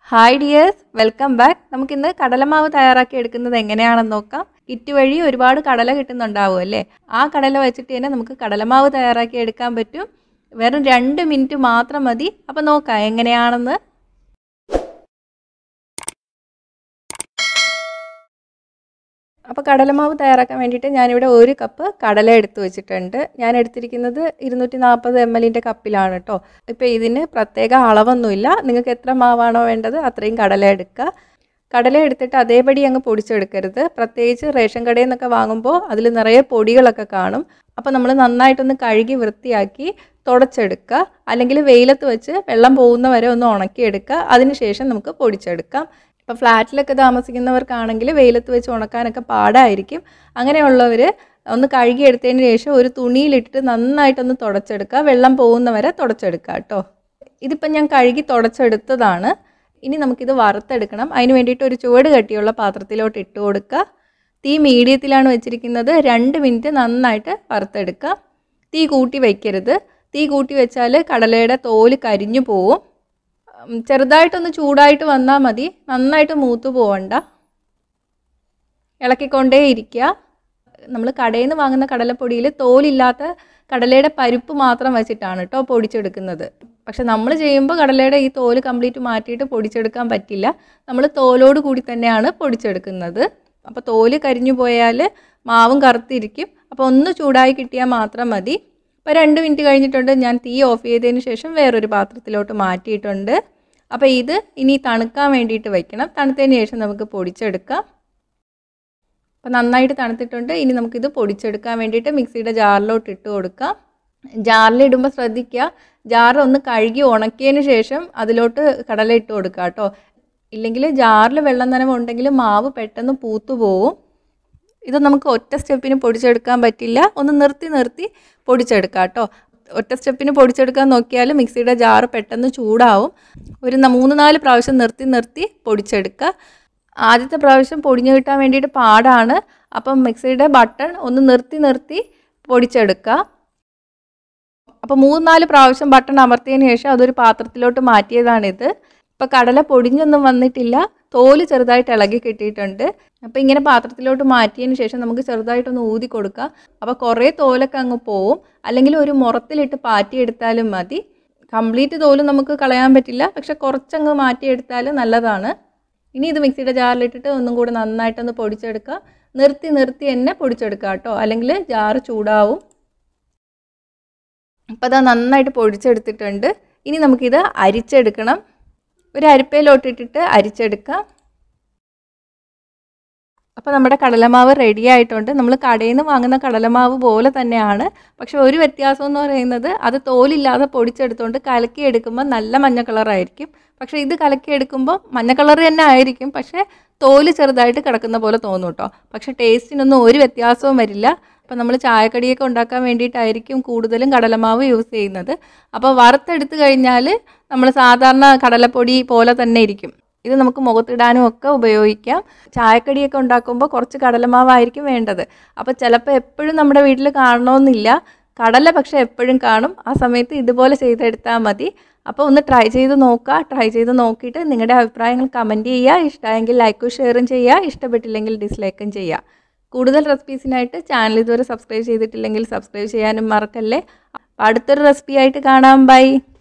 hi dears welcome back നമുക്കിന്ന് കടലമാവ് തയ്യാറാക്കി എടുക്കുന്നത് എങ്ങനെയാണെന്ന് നോക്കാം കിറ്റ് വഴി ഒരുപാട് കടല കിട്ടുന്നുണ്ടാവും അല്ലേ ആ കടല വെച്ചിട്ട് തന്നെ നമുക്ക് കടലമാവ് തയ്യാറാക്കി എടുക്കാൻ പറ്റും വെറും രണ്ട് മിനിറ്റ് മാത്രം മതി അപ്പോൾ നോക്കാം എങ്ങനെയാണെന്ന് അപ്പോൾ കടലമാവ് തയ്യാറാക്കാൻ വേണ്ടിയിട്ട് ഞാനിവിടെ ഒരു കപ്പ് കടല എടുത്ത് വെച്ചിട്ടുണ്ട് ഞാൻ എടുത്തിരിക്കുന്നത് ഇരുന്നൂറ്റി നാൽപ്പത് എം എല്ലിൻ്റെ കപ്പിലാണ് കേട്ടോ ഇപ്പോൾ ഇതിന് പ്രത്യേക അളവൊന്നുമില്ല നിങ്ങൾക്ക് എത്ര മാവാണോ വേണ്ടത് അത്രയും കടല എടുക്കുക കടല എടുത്തിട്ട് അതേപടി അങ്ങ് പൊടിച്ചെടുക്കരുത് പ്രത്യേകിച്ച് റേഷൻ കടയിൽ നിന്നൊക്കെ വാങ്ങുമ്പോൾ അതിൽ നിറയെ പൊടികളൊക്കെ കാണും അപ്പോൾ നമ്മൾ നന്നായിട്ടൊന്ന് കഴുകി വൃത്തിയാക്കി തുടച്ചെടുക്കുക അല്ലെങ്കിൽ വെയിലത്ത് വെച്ച് വെള്ളം പോകുന്ന വരെ ഒന്ന് ഉണക്കിയെടുക്കുക അതിനുശേഷം നമുക്ക് പൊടിച്ചെടുക്കാം ഇപ്പോൾ ഫ്ലാറ്റിലൊക്കെ താമസിക്കുന്നവർക്കാണെങ്കിൽ വെയിലത്ത് വെച്ച് ഉണക്കാനൊക്കെ പാടായിരിക്കും അങ്ങനെയുള്ളവർ ഒന്ന് കഴുകിയെടുത്തതിന് ശേഷം ഒരു തുണിയിലിട്ടിട്ട് നന്നായിട്ടൊന്ന് തുടച്ചെടുക്കുക വെള്ളം പോകുന്ന വരെ തുടച്ചെടുക്കുക കേട്ടോ ഇതിപ്പം ഞാൻ കഴുകി തുടച്ചെടുത്തതാണ് ഇനി നമുക്കിത് വറുത്തെടുക്കണം അതിന് വേണ്ടിയിട്ട് ഒരു ചുവട് കട്ടിയുള്ള പാത്രത്തിലോട്ട് ഇട്ട് കൊടുക്കുക തീ മീഡിയത്തിലാണ് വെച്ചിരിക്കുന്നത് രണ്ട് മിനിറ്റ് നന്നായിട്ട് വറുത്തെടുക്കുക തീ കൂട്ടി വയ്ക്കരുത് തീ കൂട്ടി വെച്ചാൽ കടലയുടെ തോല് കരിഞ്ഞു പോവും ചെറുതായിട്ടൊന്ന് ചൂടായിട്ട് വന്നാൽ മതി നന്നായിട്ട് മൂത്ത് പോവണ്ട ഇളക്കിക്കൊണ്ടേ ഇരിക്കുക നമ്മൾ കടയിൽ നിന്ന് വാങ്ങുന്ന കടലപ്പൊടിയിൽ തോലില്ലാത്ത കടലയുടെ പരിപ്പ് മാത്രം വെച്ചിട്ടാണ് കേട്ടോ പൊടിച്ചെടുക്കുന്നത് പക്ഷെ നമ്മൾ ചെയ്യുമ്പോൾ കടലയുടെ ഈ തോല് കംപ്ലീറ്റ് മാറ്റിയിട്ട് പൊടിച്ചെടുക്കാൻ പറ്റില്ല നമ്മൾ തോലോട് കൂടി തന്നെയാണ് പൊടിച്ചെടുക്കുന്നത് അപ്പോൾ തോല് കരിഞ്ഞു പോയാൽ മാവും കറുത്തിരിക്കും അപ്പോൾ ഒന്ന് ചൂടായി കിട്ടിയാൽ മാത്രം മതി ഇപ്പോൾ രണ്ട് മിനിറ്റ് കഴിഞ്ഞിട്ടുണ്ട് ഞാൻ തീ ഓഫ് ചെയ്തതിന് ശേഷം വേറൊരു പാത്രത്തിലോട്ട് മാറ്റിയിട്ടുണ്ട് അപ്പോൾ ഇത് ഇനി തണുക്കാൻ വേണ്ടിയിട്ട് വയ്ക്കണം തണുത്തതിന് ശേഷം നമുക്ക് പൊടിച്ചെടുക്കാം അപ്പോൾ നന്നായിട്ട് തണുത്തിട്ടുണ്ട് ഇനി നമുക്കിത് പൊടിച്ചെടുക്കാൻ വേണ്ടിയിട്ട് മിക്സിയുടെ ജാറിലോട്ട് ഇട്ട് കൊടുക്കാം ജാറിലിടുമ്പോൾ ശ്രദ്ധിക്കുക ജാർ ഒന്ന് കഴുകി ഉണക്കിയതിന് ശേഷം അതിലോട്ട് കടല ഇട്ട് കൊടുക്കുക കേട്ടോ ഇല്ലെങ്കിൽ ജാറിൽ വെള്ളം നനവ് ഉണ്ടെങ്കിൽ മാവ് പെട്ടെന്ന് പൂത്തു പോവും ഇത് നമുക്ക് ഒറ്റ സ്റ്റെപ്പിന് പൊടിച്ചെടുക്കാൻ പറ്റില്ല ഒന്ന് നിർത്തി നിർത്തി പൊടിച്ചെടുക്കാം കേട്ടോ ഒറ്റ സ്റ്റെപ്പിന് പൊടിച്ചെടുക്കാൻ നോക്കിയാൽ മിക്സിയുടെ ജാറ് പെട്ടെന്ന് ചൂടാവും ഒരു മൂന്ന് നാല് പ്രാവശ്യം നിർത്തി നിർത്തി പൊടിച്ചെടുക്കുക ആദ്യത്തെ പ്രാവശ്യം പൊടിഞ്ഞു കിട്ടാൻ വേണ്ടിയിട്ട് പാടാണ് അപ്പം മിക്സിയുടെ ബട്ടൺ ഒന്ന് നിർത്തി നിർത്തി പൊടിച്ചെടുക്കുക അപ്പോൾ മൂന്ന് നാല് പ്രാവശ്യം ബട്ടൺ അമർത്തിയതിന് ശേഷം അതൊരു പാത്രത്തിലോട്ട് മാറ്റിയതാണിത് ഇപ്പോൾ കടല പൊടിഞ്ഞൊന്നും വന്നിട്ടില്ല തോല് ചെറുതായിട്ട് ഇളകി കിട്ടിയിട്ടുണ്ട് അപ്പോൾ ഇങ്ങനെ പാത്രത്തിലോട്ട് മാറ്റിയതിന് ശേഷം നമുക്ക് ചെറുതായിട്ടൊന്ന് ഊതി കൊടുക്കുക അപ്പോൾ കുറേ തോലൊക്കെ അങ്ങ് പോവും അല്ലെങ്കിൽ ഒരു മുറത്തിലിട്ട് പാറ്റിയെടുത്താലും മതി കംപ്ലീറ്റ് തോല് നമുക്ക് കളയാൻ പറ്റില്ല പക്ഷെ കുറച്ചങ്ങ് മാറ്റിയെടുത്താൽ നല്ലതാണ് ഇനി ഇത് മിക്സിയുടെ ജാറിലിട്ടിട്ട് ഒന്നും കൂടെ നന്നായിട്ടൊന്ന് പൊടിച്ചെടുക്കുക നിർത്തി നിർത്തി തന്നെ പൊടിച്ചെടുക്കുക കേട്ടോ അല്ലെങ്കിൽ ജാറ് ചൂടാവും അപ്പോൾ അത് നന്നായിട്ട് പൊടിച്ചെടുത്തിട്ടുണ്ട് ഇനി നമുക്കിത് അരിച്ചെടുക്കണം ഒരു അരിപ്പയിലോട്ടിട്ടിട്ട് അരിച്ചെടുക്കാം അപ്പോൾ നമ്മുടെ കടലമാവ് റെഡി ആയിട്ടുണ്ട് നമ്മൾ കടയിൽ നിന്ന് വാങ്ങുന്ന കടലമാവ് പോലെ തന്നെയാണ് പക്ഷെ ഒരു വ്യത്യാസം എന്ന് പറയുന്നത് അത് തോലില്ലാതെ പൊടിച്ചെടുത്തുകൊണ്ട് കലക്കി എടുക്കുമ്പോൾ നല്ല മഞ്ഞ കളറായിരിക്കും പക്ഷേ ഇത് കലക്കി എടുക്കുമ്പോൾ മഞ്ഞ കളർ തന്നെ ആയിരിക്കും പക്ഷേ തോല് ചെറുതായിട്ട് കിടക്കുന്ന പോലെ തോന്നും കേട്ടോ പക്ഷേ ടേസ്റ്റിനൊന്നും ഒരു വ്യത്യാസവും വരില്ല അപ്പോൾ നമ്മൾ ചായക്കടിയൊക്കെ ഉണ്ടാക്കാൻ വേണ്ടിയിട്ടായിരിക്കും കൂടുതലും കടലമാവ് യൂസ് ചെയ്യുന്നത് അപ്പോൾ വറുത്തെടുത്ത് കഴിഞ്ഞാൽ നമ്മൾ സാധാരണ കടലപ്പൊടി പോലെ തന്നെ ഇരിക്കും ഇത് നമുക്ക് മുഖത്തിടാനും ഒക്കെ ഉപയോഗിക്കാം ചായക്കടിയൊക്കെ ഉണ്ടാക്കുമ്പോൾ കുറച്ച് കടലമാവായിരിക്കും വേണ്ടത് അപ്പോൾ ചിലപ്പോൾ എപ്പോഴും നമ്മുടെ വീട്ടിൽ കാണണമെന്നില്ല കടല പക്ഷേ എപ്പോഴും കാണും ആ സമയത്ത് ഇതുപോലെ ചെയ്തെടുത്താൽ മതി അപ്പോൾ ഒന്ന് ട്രൈ ചെയ്ത് നോക്കുക ട്രൈ ചെയ്ത് നോക്കിയിട്ട് നിങ്ങളുടെ അഭിപ്രായങ്ങൾ കമൻറ്റ് ചെയ്യുക ഇഷ്ടമായെങ്കിൽ ലൈക്കും ഷെയറും ചെയ്യുക ഇഷ്ടപ്പെട്ടില്ലെങ്കിൽ ഡിസ്ലൈക്കും ചെയ്യുക കൂടുതൽ റെസിപ്പീസിനായിട്ട് ചാനൽ ഇതുവരെ സബ്സ്ക്രൈബ് ചെയ്തിട്ടില്ലെങ്കിൽ സബ്സ്ക്രൈബ് ചെയ്യാനും മറക്കല്ലേ അടുത്തൊരു റെസിപ്പി ആയിട്ട് കാണാം ബൈ